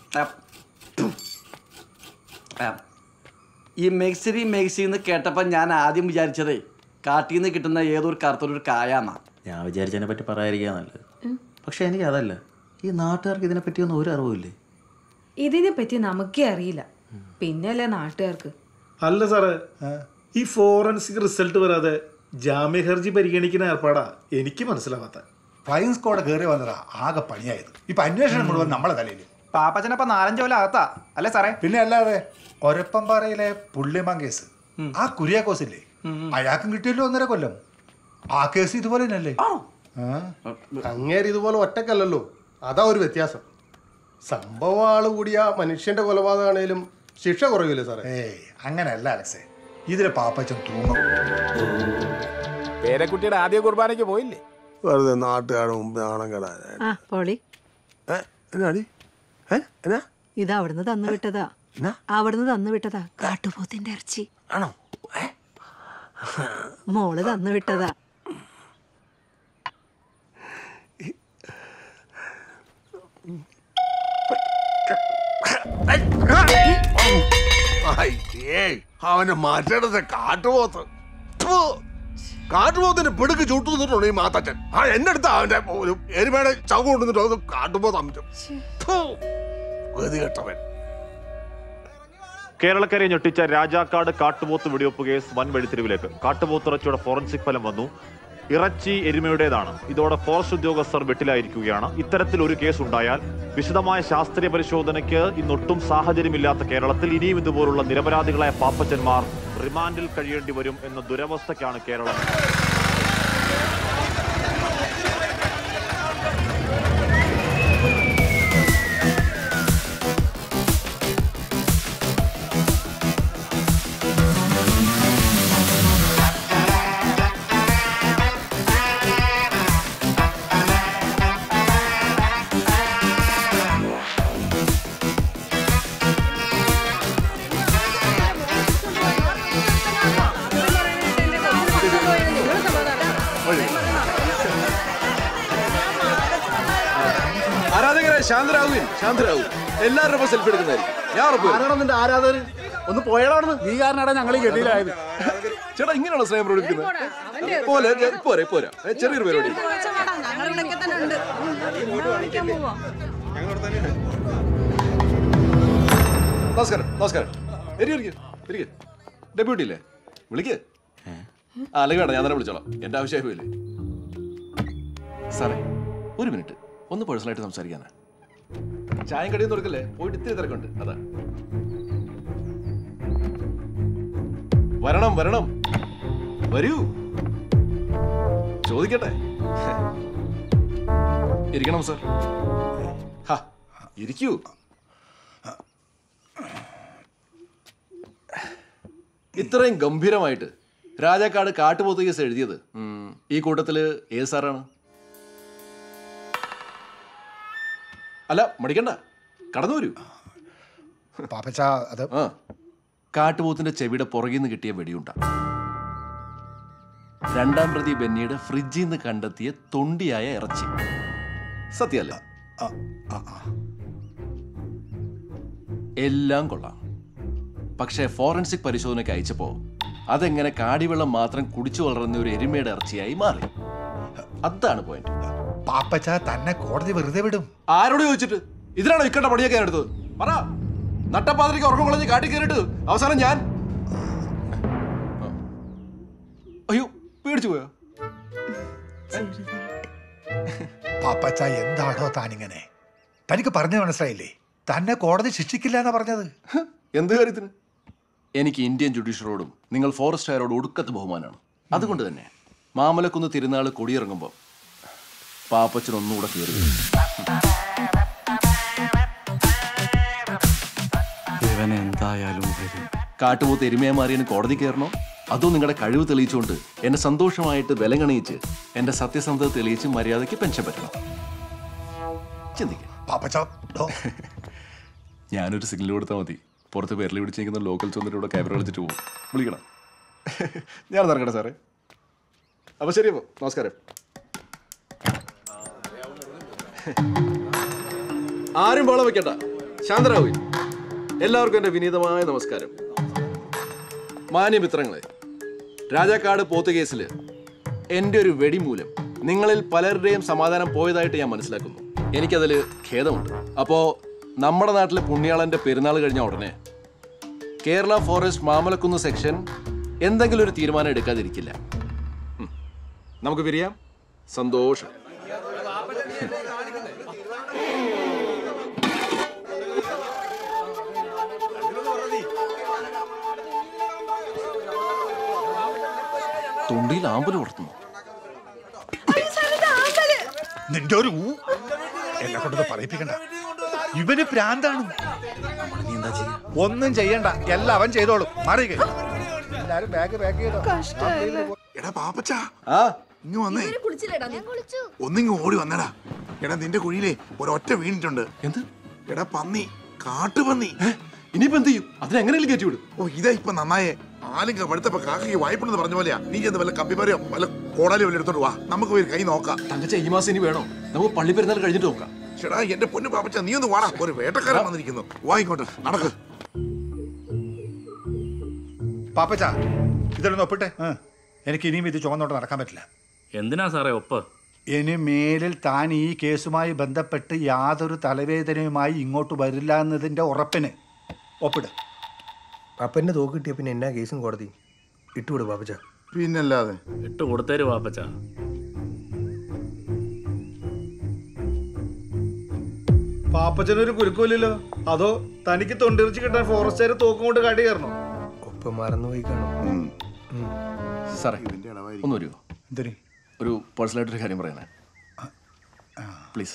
ആ, ആ, ഈ മെക്സിരി മെക്സി എന്ന് കേട്ടപ്പോൾ ഞാൻ ആദ്യം വിചാരിച്ചതേ കാട്ടിൽ നിന്ന് കിട്ടുന്ന ഏതൊരു കറുത്തൊരു കായാന്നാ ഞാൻ വിചാരിച്ചതിനെ പറ്റി പറയാതിരിക്കാൻ നല്ലത് പക്ഷെ എനിക്ക് അതല്ല ഈ നാട്ടുകാർക്ക് ഇതിനെ പറ്റിയൊന്നും ഒരു അറിവില്ലേ ഇതിനെ പറ്റി നമുക്കേ അറിയില്ല പിന്നല്ലേ നാട്ടുകാർക്ക് അല്ല സാറേ ഈ ഫോറൻസിക് റിസൾട്ട് വരാതെ ജാമ്യ ഹർജി പരിഗണിക്കുന്ന ഏർപ്പാടാ എനിക്ക് മനസ്സിലാവാത്ത ഫ്ലൈങ് സ്ക്വാഡ് കയറി വന്നതാ ആകെ പണിയായത് ഇപ്പൊ അന്വേഷണം മുഴുവൻ നമ്മളെ തലയിൽ പാപ്പച്ചനപ്പ നാലഞ്ച് കൊല്ലം അകത്താ അല്ലേ സാറേ പിന്നെ അല്ലാതെ ഒരപ്പംപാറയിലെ പുള്ളിമാൻ കേസ് ആ കുര്യാക്കോസ് ഇല്ലേ അയാൾക്കും കിട്ടിയല്ലോ ഒന്നര കൊല്ലം ആ കേസ് ഇതുപോലെ തന്നെയല്ലേ ആ? അങ്ങേര് ഇതുപോലെ ഒറ്റക്കല്ലല്ലോ അതാ ഒരു വ്യത്യാസം സംഭവം ആള് കൂടിയ മനുഷ്യന്റെ കൊലപാതകമാണേലും ശിക്ഷ കുറയൂലേ സാറേ ഏയ് അങ്ങനെയല്ല അലക്സേ ഇതിലെ പാപ്പച്ചൻ തൂങ്ങും പേരക്കുട്ടിയുടെ ആദ്യ കുർബാനയ്ക്ക് പോയില്ലേ വെറുതെ നാട്ടുകാരുടെ മുമ്പ് നാണം കെടാൻ ആ പോളി എന്നാടി ഏ എന്നാ ഇത് അവിടുന്ന് തന്നു വിട്ടതാ അവിടുന്ന് തന്നു വിട്ടതാ കാട്ടുപോത്തിന്റെ ഇറച്ചി ആണോ മോള് തന്നു വിട്ടതാ ഏയ് അവന്റെ മറ്റേടത്തെ കാട്ടുപോത്ത് ഥു. കാട്ടുപോത്തിന്റെ പിടുക്ക് ചുട്ടു നിന്നിട്ടുണ്ട് ഈ മാത്തച്ഛൻ ആ എന്റെ അടുത്ത് അവന്റെ ഒരു എരുമയുടെ ചവ് കൊണ്ടുവന്നിട്ട് അത് കാട്ടുപോത്ത് അമിച്ചു ഗതികെട്ടവൻ കേരളക്കരെ ഞെട്ടിച്ച രാജാക്കാട് കാട്ടുപോത്ത് വെടിവെപ്പ് കേസ് വൻ വഴിത്തിരിവിലേക്ക് കാട്ടുപോത്ത് ഇറച്ചിയുടെ ഫോറൻസിക് ഫലം വന്നു ഇറച്ചി എരുമയുടേതാണ് ഇതോടെ ഫോറസ്റ്റ് ഉദ്യോഗസ്ഥർ വെട്ടിലായിരിക്കുകയാണ് ഇത്തരത്തിൽ ഒരു കേസ് ഉണ്ടായാൽ വിശദമായ ശാസ്ത്രീയ പരിശോധനയ്ക്ക് ഇന്നൊട്ടും സാഹചര്യമില്ലാത്ത കേരളത്തിൽ ഇനിയും ഇതുപോലുള്ള നിരപരാധികളായ പാപ്പച്ചന്മാർ റിമാൻഡിൽ കഴിയേണ്ടി വരും എന്ന ദുരവസ്ഥയ്ക്കാണ് കേരളം ആരാധകരെ ശാന്തരാകുവിൻ ശാന്തരാകും എല്ലാവരുടെ സെൽഫി എടുക്കുന്നതായിരിക്കും ഞാൻ ഉറപ്പ് ആരാണ് നിന്റെ ആരാധകർ ഒന്ന് പോയടാണെന്ന് നീ കാരണമാണ് ഞങ്ങൾ ഈ ഗതിയിലായത് ചേട്ടാ ഇങ്ങനെയാണോ സ്നേഹം പ്രകടിപ്പിക്കുന്നത് പോലെ ഞാൻ- പോരെ പോരാ ഏ, ചെറിയൊരു പരിപാടി നമസ്കാരം നമസ്കാരം ഇരിക്ക്, ഇരിക്ക്, ഇരിക്ക്. ഡെപ്യൂട്ടി ഇല്ലേ വിളിക്ക് ആ അല്ലെങ്കിൽ വേണ്ട ഞാൻ തന്നെ വിളിച്ചോളാം എന്റെ ആവശ്യമായില്ലേ സാറേ ഒരു മിനിറ്റ് ഒന്ന് പേഴ്സണലായിട്ട് സംസാരിക്കാനാ ചായം കടിയൊന്നും കൊടുക്കല്ലേ പോയിട്ട് ഇത്തിരി തിരക്കുണ്ട് അതാ വരണം വരണം വരൂ ചോദിക്കട്ടെ ഇരിക്കണം സർ ഹാ, ഇരിക്കൂ ഇത്രയും ഗംഭീരമായിട്ട് രാജാക്കാട് കാട്ടുപോത്ത് കേസ് എഴുതിയത് ഉം, ഈ കൂട്ടത്തില് ഏത് സാറാണ് അല്ല മടിക്കണ്ട കടന്നു വരൂ പാപ്പച്ച അത് ആ കാട്ടുപോത്തിന്റെ ചെവിയുടെ പുറകിൽ നിന്ന് കിട്ടിയ വെടിയുണ്ട രണ്ടാം പ്രതി ബെന്നിയുടെ ഫ്രിഡ്ജിൽ നിന്ന് കണ്ടെത്തിയ തൊണ്ടിയായ ഇറച്ചി സത്യമല്ല എല്ലാം കൊള്ളാം പക്ഷേ ഫോറൻസിക് പരിശോധനയ്ക്ക് അയച്ചപ്പോ അതെങ്ങനെ കാടിവെള്ളം മാത്രം കുടിച്ചു വളർന്ന ഒരു എരുമയുടെ ഇറച്ചിയായി മാറി അതാണ് പോയിന്റ് പാപ്പച്ച തന്നെ കോടതി വെറുതെ വിടും ആരോട് ചോദിച്ചിട്ട് ഇതിനാണോ ഇക്കണ്ട പണിയൊക്കെ ഞാൻ എടുത്തത് പറ നട്ടപ്പാതിരിക്ക് ഉറക്കം കളഞ്ഞ് കാട്ടി കയറിയിട്ട് അവസാനം ഞാൻ അയ്യോ പേടിച്ചു പോയോ പാപ്പച്ച എന്താണോ താനിങ്ങനെ തനിക്ക് പറഞ്ഞു മനസ്സിലായില്ലേ തന്നെ കോടതി ശിക്ഷിക്കില്ല എന്നാ പറഞ്ഞത് എന്ത് കാര്യത്തിന് എനിക്ക് ഇന്ത്യൻ ജുഡീഷ്യറോടും നിങ്ങൾ ഫോറസ്റ്റുകാരോടും ഒടുക്കത്തെ ബഹുമാനമാണ് അതുകൊണ്ട് തന്നെ മാമലക്കുന്ന് തിരുനാൾ കൊടിയിറങ്ങുമ്പോൾ പാപ്പച്ചൻ ഒന്നുകൂടെ കയറി വരും. ഇവൻ എന്തായാലും വരും കാട്ടുപോത്ത് എരുമയെ മാറിയതിന് കോടതി കയറണോ അതോ നിങ്ങളുടെ കഴിവ് തെളിയിച്ചുകൊണ്ട് എന്നെ സന്തോഷമായിട്ട് വിലങ്ങണിയിച്ച് എന്റെ സത്യസന്ധത തെളിയിച്ച് മര്യാദയ്ക്ക് പെൻഷൻ പറ്റണം ചിന്തിക്കാം പാപ്പച്ച ഡോ. ഞാനൊരു സിഗ്നൽ കൊടുത്താൽ മതി പുറത്ത് പേരിൽ പിടിച്ചിരിക്കുന്ന ലോക്കൽ വന്നിട്ട് ഇവിടെ ക്യാമറ കളിച്ചിട്ട് പോകും വിളിക്കണം ഞാൻ നടക്കട്ടെ സാറേ അപ്പൊ ശരി അപ്പൊ നമസ്കാരം ആരും ബഹളം വെക്കണ്ട ശാന്തരാവുകയും എല്ലാവർക്കും എൻ്റെ വിനീതമായ നമസ്കാരം മാന്യമിത്രങ്ങളെ രാജാക്കാട് പോത്ത് കേസിൽ എൻ്റെ ഒരു വെടിമൂലം നിങ്ങളിൽ പലരുടെയും സമാധാനം പോയതായിട്ട് ഞാൻ മനസ്സിലാക്കുന്നു എനിക്കതിൽ ഖേദമുണ്ട് അപ്പോൾ നമ്മുടെ നാട്ടിലെ പുണ്യാളൻ്റെ പെരുന്നാൾ കഴിഞ്ഞ ഉടനെ കേരള ഫോറസ്റ്റ് മാമലക്കുന്ന് സെക്ഷൻ എന്തെങ്കിലും ഒരു തീരുമാനം എടുക്കാതിരിക്കില്ല ഉം. നമുക്ക് പിരിയാം സന്തോഷം തൊണ്ടിയിൽ ആമ്പല് കൊടുത്തുന്നു നിന്റെ ഒരു ഊ എന്നെ കൊണ്ടത് പറയിപ്പിക്കണ്ട ഇവന് പ്രാന്താണ് ഒന്നും ചെയ്യണ്ട എല്ലാം അവൻ ചെയ്തോളും മാറിയ എല്ലാരും ബാഗ് ബാഗ് ചെയ്തോ എടാ പാപ്പച്ച ആ ഇങ്ങ് വന്നേ ഒന്നിങ്ങ് ഓടി വന്നടാ എടാ നിന്റെ കുഴിയിലെ ഒരൊറ്റ വീണിട്ടുണ്ട് എന്ത് എടാ പന്നി കാട്ടുപന്നി ഇനിയിപ്പോ എന്ത് ചെയ്യും അതിനെങ്ങനെയും കയറ്റി വിടും ഓ ഇതാ ഇപ്പൊ നന്നായേ ആലും പഴുത്തപ്പോ കാക്കയ്ക്ക് വായ്പണെന്ന് പറഞ്ഞ പോലെയാ നീ ചെന്ന് വല്ല കമ്പിമരയോ വല്ല കോടാലിയോ വല്ല എടുത്തോണ്ട് വാ നമുക്ക് പോയി കൈ നോക്കാം തങ്കച്ച ഈ മാസം ഇനി വേണോ നമുക്ക് പള്ളി പെരുന്നാൾ കഴിഞ്ഞിട്ട് നോക്കാം ചേടാ എന്റെ പൊന്നു പാപ്പച്ച നീ ഒന്ന് വാടാ ഒരു വേട്ടക്കാരൻ വന്നിരിക്കുന്നു വാ ഇങ്ങോട്ട് നടക്ക് പാപ്പച്ച ഇതിലൊന്ന് ഒപ്പിട്ടെ ആ. എനിക്ക് ഇനിയും ഇത് ചുമന്നോട്ട് നടക്കാൻ പറ്റില്ല എന്തിനാ സാറേ ഒപ്പ് ഇനി മേലിൽ താൻ ഈ കേസുമായി ബന്ധപ്പെട്ട് യാതൊരു തലവേദനയുമായി ഇങ്ങോട്ട് വരില്ല എന്നതിന്റെ ഉറപ്പിന് ഒപ്പിട് അപ്പൻ്റെ തോക്ക് കിട്ടിയ പിന്നെ എന്നാ കേസും കോടതി ഇട്ടുവിട് പാപ്പച്ച പിന്നല്ലാതെ ഇട്ട് കൊടുത്തേര് വാപ്പച്ച പാപ്പച്ചനൊരു കുരുക്കൂലല്ലോ അതോ തനിക്ക് തൊണ്ടിറിച്ച് കിട്ടാൻ ഫോറസ്റ്റുകാർ തോക്കും കൊണ്ട് കാട്ടി കയറണോ ഒപ്പം മറന്നുപോയി കാണും സാറേ ഒന്ന് വരുമോ എന്തിന് ഒരു പേഴ്സണലായിട്ടൊരു കാര്യം പറയണേ പ്ലീസ്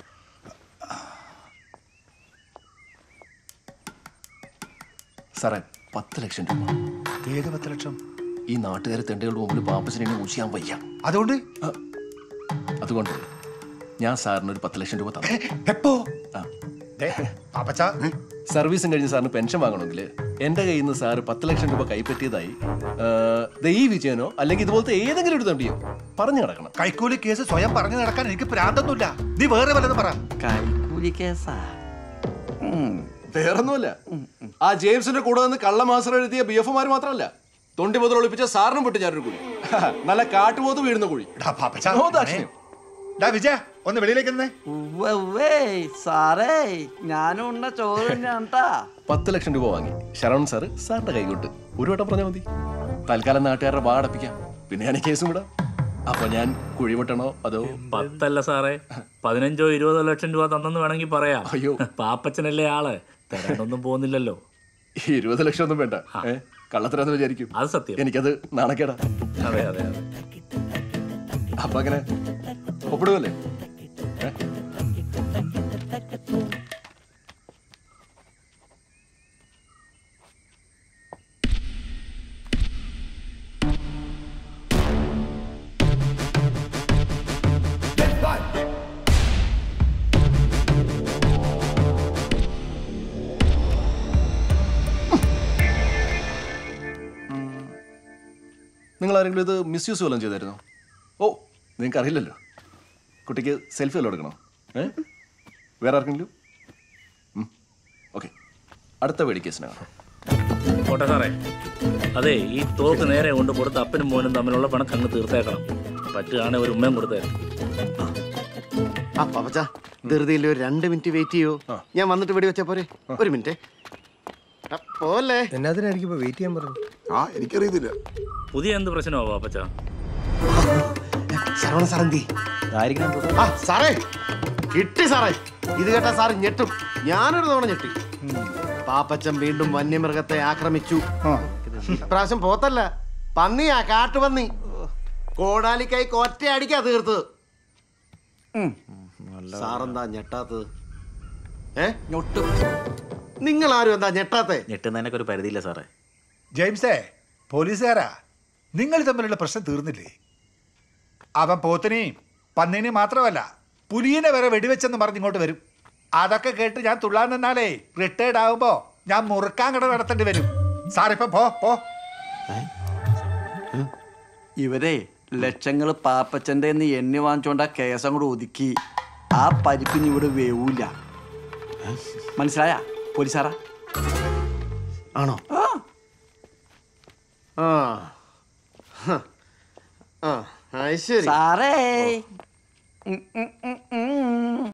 സാറേ പത്ത് ലക്ഷം രൂപ ഏത് പത്ത് ലക്ഷം ഈ നാട്ടുകാരെ തെണ്ടുകളുടെ മുമ്പിൽ പാപ്പച്ചനെ ഊശിയാൻ വയ്യ അതുകൊണ്ട് അതുകൊണ്ട് ഞാൻ സാറിന് ഒരു പത്ത് ലക്ഷം രൂപ തന്നു എപ്പോ ആ പാപ്പച്ച സർവീസും കഴിഞ്ഞ് സാറിന് പെൻഷൻ വാങ്ങണമെങ്കിൽ എൻ്റെ കയ്യിൽ നിന്ന് സാറ് പത്ത് ലക്ഷം രൂപ കൈപ്പറ്റിയതായി ആ, ദേ ഈ വിജയനോ അല്ലെങ്കിൽ ഇതുപോലത്തെ ഏതെങ്കിലും ഒരു തണ്ടിയോ പറഞ്ഞു കിടക്കണം കൈക്കൂലി കേസ് സ്വയം പറഞ്ഞു നടക്കാൻ എനിക്ക് പ്രാന്തൊന്നുമില്ല നീ വേറെ വല്ലതും പറ കൈക്കൂലി കേസാ വേറൊന്നുമല്ല ആ ജെയിംസിന്റെ കൂടെ നിന്ന് കള്ളമാസർ എഴുതിയ ബി എഫുമാർ മാത്രമല്ല തൊണ്ടി മുതൽ ഒളിപ്പിച്ച സാറിനും വിട്ട് ഞാനൊരു കുഴി നല്ല കാട്ടുപോത്ത് വീഴുന്ന കുഴി നോ ദാക്ഷിണ്യം. ഡാ വിജയ ഒന്ന് വെളിയിലേക്ക് നിന്നേ ഉവ്വേ സാറേ ഞാനും ഉണ്ട ചോറ് തന്നെയാണ്ടാ പത്ത് ലക്ഷം രൂപ വാങ്ങി ശരവൺ സാറ് സാറിന്റെ കൈകൊട്ട് ഒരു വട്ടം പറഞ്ഞാൽ മതി തൽക്കാലം നാട്ടുകാരുടെ വാടപ്പിക്കാം പിന്നെ ഞാൻ ഈ കേസും വിടാം അപ്പൊ ഞാൻ കുഴി വെട്ടണോ അതോ പത്തല്ല സാറേ പതിനഞ്ചോ ഇരുപതോ ലക്ഷം രൂപ തന്നെന്ന് വേണമെങ്കിൽ പറയാം അയ്യോ പാപ്പച്ചനല്ലേ ആള് തരാനൊന്നും പോകുന്നില്ലല്ലോ ഇരുപത് ലക്ഷം ഒന്നും വേണ്ട ഏ കള്ളത്തരാന്ന് വിചാരിക്കും അത് സത്യം എനിക്കത് നാണക്കേടാ അതെ അതെ അതെ അപ്പൊ അങ്ങനെ ഒപ്പിടുമല്ലേ ഏ? നിങ്ങൾ ആരെങ്കിലും ഇത് മിസ്യൂസ് വല്ലതും ചെയ്തായിരുന്നോ ഓ നിങ്ങൾക്ക് അറിയില്ലല്ലോ കുട്ടിക്ക് സെൽഫി വല്ലതും എടുക്കണോ ഏ വേറെ ആർക്കെങ്കിലും ഓക്കെ അടുത്ത വെടി കേസിനാണ് പോട്ടെ സാറേ അതെ ഈ തോക്ക് നേരെ കൊണ്ട് കൊടുത്ത് അപ്പനും മോനും തമ്മിലുള്ള പണക്ക് അങ്ങ് തീർത്തേക്കണം പറ്റുകയാണെങ്കിൽ ഒരു ഉമ്മയും കൊടുത്തേരും ആ പാപ്പച്ച ധൃതിയിൽ ഒരു രണ്ട് മിനിറ്റ് വെയിറ്റ് ചെയ്യൂ ഞാൻ വന്നിട്ട് വെടി വെച്ചാ പോരെ ഒരു മിനിറ്റ് ആ, പോലെ എന്നാത്തിനായിരിക്കും ഇപ്പൊ വെയിറ്റ് ചെയ്യാൻ പറഞ്ഞു ആ എനിക്കറിയത്തില്ല പുതിയ എന്ത് പ്രശ്നമോ പാപ്പച്ച ശരവണ സാറന്തി ആ സാറേ കിട്ടി സാറേ ഇത് കേട്ടാ സാറ് ഞെട്ടും ഞാനൊരു തവണ ഞെട്ടി പാപ്പച്ചൻ വീണ്ടും വന്യമൃഗത്തെ ആക്രമിച്ചു ഇപ്രാവശ്യം പോത്തല്ല പന്നിയാ കാട്ടുപന്നി കോടാലിക്കായി കൊറ്റയടിക്കാ തീർത്തത് സാറെന്താ ഞെട്ടാത്തത് ഏ നിങ്ങൾ ആരും എന്താ ഞെട്ടാത്തേ ഞെട്ടുന്നതിനൊക്കെ ഒരു പരിധിയില്ല സാറേ ജെയിംസേ പോലീസുകാരാ നിങ്ങൾ തമ്മിലുള്ള പ്രശ്നം തീർന്നില്ലേ അവൻ പോത്തിനെയും പന്നീനെയും മാത്രമല്ല പുലിയെ വരെ വെടിവെച്ചെന്ന് പറഞ്ഞ് ഇങ്ങോട്ട് വരും അതൊക്കെ കേട്ട് ഞാൻ തുള്ളാൻ നിന്നാലേ റിട്ടയർഡ് ആകുമ്പോ ഞാൻ മുറുക്കാൻ കട നടത്തേണ്ടി വരും സാറിപ്പോ പോ പോ ഇവരെ ലക്ഷങ്ങൾ പാപ്പച്ചന്റെ എണ്ണി വാങ്ങിച്ചോണ്ട് ആ കേസം കൂടെ ഒതുക്കി ആ പരിപ്പിന് ഇവിടെ വേവൂല മനസ്സിലായ പോലീസാറാ ആണോ ആ ആ ഹ. ആ അത് ശരി സാറേ ഉം, ഉം, ഉം, ഉം.